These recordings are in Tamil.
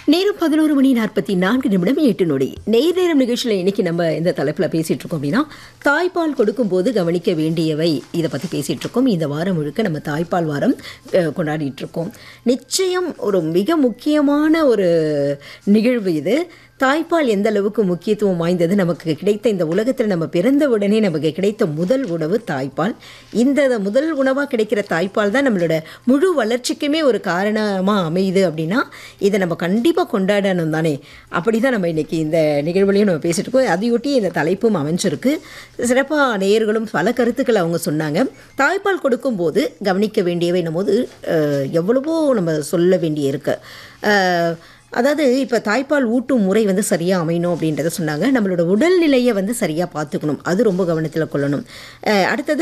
நேரம் பதினோரு மணி நாற்பத்தி நான்கு நிமிடம் எட்டு நொடி நேர் நேரம் நிகழ்ச்சியில் இன்னைக்கு நம்ம இந்த தலைப்பில் பேசிட்டு இருக்கோம் அப்படின்னா தாய்ப்பால் கொடுக்கும்போது கவனிக்க வேண்டியவை இதை பற்றி பேசிட்டு இருக்கோம் இந்த வாரம் முழுக்க நம்ம தாய்ப்பால் வாரம் அஹ், கொண்டாடிட்டு இருக்கோம் நிச்சயம் ஒரு மிக முக்கியமான ஒரு நிகழ்வு இது தாய்ப்பால் எந்த அளவுக்கு முக்கியத்துவம் வாய்ந்தது நமக்கு கிடைத்த இந்த உலகத்தில் நம்ம பிறந்த உடனே நமக்கு கிடைத்த முதல் உணவு தாய்ப்பால் இந்த முதல் உணவாக கிடைக்கிற தாய்ப்பால் தான் நம்மளோட முழு வளர்ச்சிக்குமே ஒரு காரணமாக அமையுது அப்படின்னா இதை நம்ம கண்டிப்பாக கொண்டாடணும் தானே அப்படி தான் நம்ம இன்னைக்கு இந்த நிகழ்வுலையும் நம்ம பேசிட்டு இருக்கோம் அதையொட்டி இந்த தலைப்பும் அமைஞ்சிருக்கு சிறப்பாக நேயர்களும் பல கருத்துக்களை அவங்க சொன்னாங்க தாய்ப்பால் கொடுக்கும்போது கவனிக்க வேண்டியவைன்னும் போது அஹ், எவ்வளவோ நம்ம சொல்ல வேண்டிய இருக்கு அஹ், அதாவது இப்போ தாய்ப்பால் ஊட்டும் முறை வந்து சரியாக அமையணும் அப்படின்றத சொன்னாங்க நம்மளோட உடல்நிலையை வந்து சரியாக பார்த்துக்கணும் அது ரொம்ப கவனத்தில் கொள்ளணும் அஹ் அடுத்தது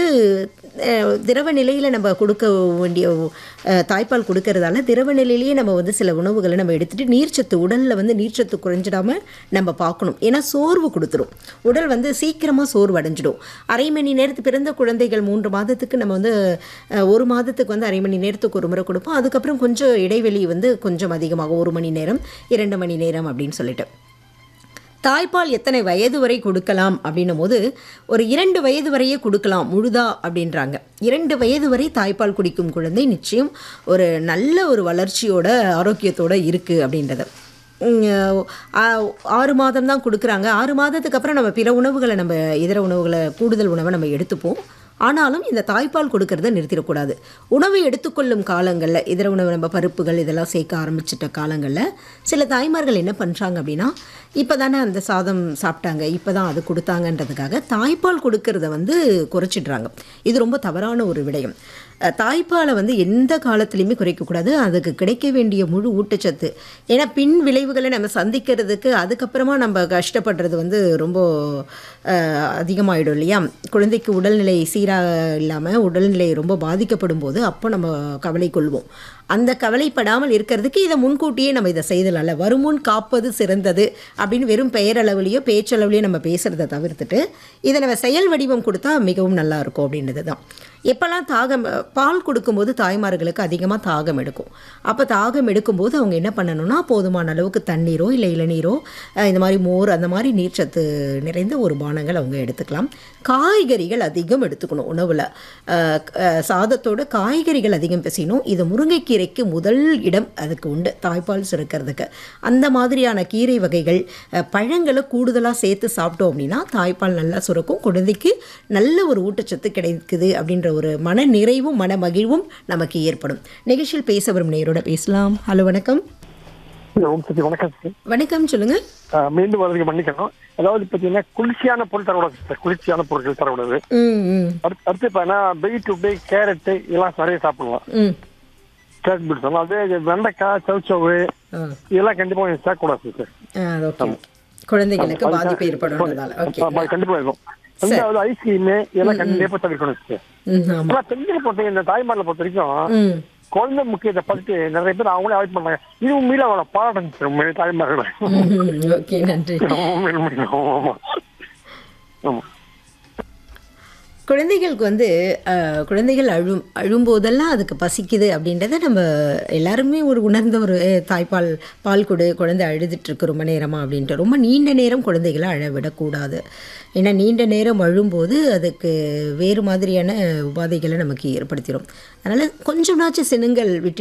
அஹ் திரவ நிலையில் நம்ம கொடுக்க வேண்டிய அஹ் தாய்ப்பால் கொடுக்கறதால திரவ நிலையிலேயே நம்ம வந்து சில உணவுகளை நம்ம எடுத்துகிட்டு நீர்ச்சத்து உடலில் வந்து நீர்ச்சத்து குறைஞ்சிடாமல் நம்ம பார்க்கணும் ஏன்னா சோர்வு கொடுத்துரும் உடல் வந்து சீக்கிரமாக சோர்வு அடைஞ்சிடும் அரை மணி நேரத்து பிறந்த குழந்தைகள் மூன்று மாதத்துக்கு நம்ம வந்து அஹ், ஒரு மாதத்துக்கு வந்து அரை மணி நேரத்துக்கு ஒரு முறை கொடுப்போம் அதுக்கப்புறம் கொஞ்சம் இடைவெளி வந்து கொஞ்சம் அதிகமாகும் ஒரு மணி நேரம் இரண்டு மணி நேரம் அப்படின்னு சொல்லிட்டு தாய்ப்பால் எத்தனை வயது வரை கொடுக்கலாம் அப்படின்னும் போது ஒரு இரண்டு வயது வரையே கொடுக்கலாம் முழுதா அப்படின்றாங்க இரண்டு வயது வரை தாய்ப்பால் குடிக்கும் குழந்தை நிச்சயம் ஒரு நல்ல ஒரு வளர்ச்சியோட ஆரோக்கியத்தோட இருக்குது அப்படின்றது உம், ஆ- ஆறு மாதம் தான் கொடுக்குறாங்க ஆறு மாதத்துக்கு அப்புறம் நம்ம பிற உணவுகளை நம்ம இதர உணவுகளை கூடுதல் உணவை நம்ம எடுத்துப்போம் ஆனாலும் இந்த தாய்ப்பால் கொடுக்கறத நிறுத்திடக்கூடாது உணவை எடுத்துக்கொள்ளும் காலங்களில் இதர உணவு நம்ம பருப்புகள் இதெல்லாம் சேர்க்க ஆரம்பிச்சிட்ட காலங்களில் சில தாய்மார்கள் என்ன பண்ணுறாங்க அப்படின்னா இப்போ தானே அந்த சாதம் சாப்பிட்டாங்க இப்போ தான் அது கொடுத்தாங்கன்றதுக்காக தாய்ப்பால் கொடுக்கறத வந்து குறைச்சிடுறாங்க இது ரொம்ப தவறான ஒரு விடயம் அஹ், தாய்ப்பாலை வந்து எந்த காலத்துலையுமே குறைக்கக்கூடாது அதுக்கு கிடைக்க வேண்டிய முழு ஊட்டச்சத்து ஏன்னா பின் விளைவுகளை நம்ம சந்திக்கிறதுக்கு அதுக்கப்புறமா நம்ம கஷ்டப்படுறது வந்து ரொம்ப அஹ், அதிகமாயிடும் இல்லையா குழந்தைக்கு உடல்நிலை சீராக இல்லாமல் உடல்நிலை ரொம்ப பாதிக்கப்படும் போது அப்போ நம்ம கவலை கொள்வோம் அந்த கவலைப்படாமல் இருக்கிறதுக்கு இதை முன்கூட்டியே நம்ம இதை செய்தலாம்ல வருமுன் காப்பது சிறந்தது அப்படின்னு வெறும் பெயரளவுலையோ பேச்சளவுலையோ நம்ம பேசுகிறத தவிர்த்துட்டு இதை நம்ம செயல் வடிவம் கொடுத்தா மிகவும் நல்லா இருக்கும் அப்படின்றது தான் எப்போல்லாம் தாகம் பால் கொடுக்கும்போது தாய்மார்களுக்கு அதிகமாக தாகம் எடுக்கும் அப்போ தாகம் எடுக்கும்போது அவங்க என்ன பண்ணணும்னா போதுமான அளவுக்கு தண்ணீரோ இல்லை இளநீரோ அஹ் இந்த மாதிரி மோர் அந்த மாதிரி நீர்ச்சத்து நிறைந்த ஒரு பானங்கள் அவங்க எடுத்துக்கலாம் காய்கறிகள் அதிகம் எடுத்துக்கணும் உணவில் சாதத்தோட காய்கறிகள் அதிகம் பிசையணும் இது முருங்கைக்கீரைக்கு முதல் இடம் அதுக்கு உண்டு தாய்ப்பால் சுரக்கிறதுக்கு அந்த மாதிரியான கீரை வகைகள் அஹ், பழங்களை கூடுதலாக சேர்த்து சாப்பிட்டோம் அப்படின்னா தாய்ப்பால் நல்லா சுரக்கும் குழந்தைக்கு நல்ல ஒரு ஊட்டச்சத்து கிடைக்குது அப்படின்ற ஒரு மன நிறைவும் மன மகிழ்வும் நமக்கு ஏற்படும் நிகழ்ச்சியில் பேச வரும் நேரோட பேசலாம் ஹலோ வணக்கம் ஓம் சக்தி வணக்கம் சார் வணக்கம் சொல்லுங்க ஆஹ் மீண்டும் வரதுக்கு மன்னிக்கணும் அதாவது பாத்தீங்கன்னா குளிர்ச்சியான பொருள் தரக்கூடாது சார் குளிர்ச்சியான பொருட்கள் தரக்கூடாது ம் ம் அடுத்து அடுத்து பார்த்தா பீட்ரூட்டு கேரட்டு இதெல்லாம் நிறைய சாப்பிடலாம் ம் கேரட் பீட் சொல்லலாம் அதே வெண்டைக்காய் சவுச்சவு ஆ இதெல்லாம் கண்டிப்பா கொஞ்சம் சேர்க்கக்கூடாது சார் ஆ, அது ஓகே குழந்தைகளுக்கு பாதிப்பு ஏற்படுறதால ஓகே ஆமா, கண்டிப்பா இருக்கும் ரெண்டாவது ஐஸ்கிரீம் இதெல்லாம் கண்டிப்பா தவிர்க்கணும் சார் ம் ஆமாம் ஆனா பெண்களை பொறுத்த இந்த தாய்மாரில் பொறுத்த வரைக்கும் ம் குழந்தை முக்கியத்தை பார்த்துட்டு நிறைய பேர் அவங்களே அவாய்ட் பண்ணாங்க இது உண்மையில அவளை பாராட்டணும் சார் உண்மையிலே தாய்மார்களை ம், ஓகே நன்றி உண்மையில முடியும் ஆமா ஆமா குழந்தைகளுக்கு வந்து அஹ், குழந்தைகள் அழும் அழும்போதெல்லாம் அதுக்கு பசிக்குது அப்படின்றத நம்ம எல்லாருமே ஒரு உணர்ந்த ஒரு "ஏ, தாய்ப்பால் பால் கொடு குழந்தை அழுதுட்டு இருக்கு ரொம்ப நேரமா அப்படின்ட்டு ரொம்ப நீண்ட நேரம் குழந்தைகளை அழ விடக்கூடாது ஏன்னா நீண்ட நேரம் அழும்போது அதுக்கு வேறு மாதிரியான உபாதைகளை நமக்கு ஏற்படுத்திடும் அதனால் கொஞ்சம் நாச்சும் சினுங்கள் விட்டு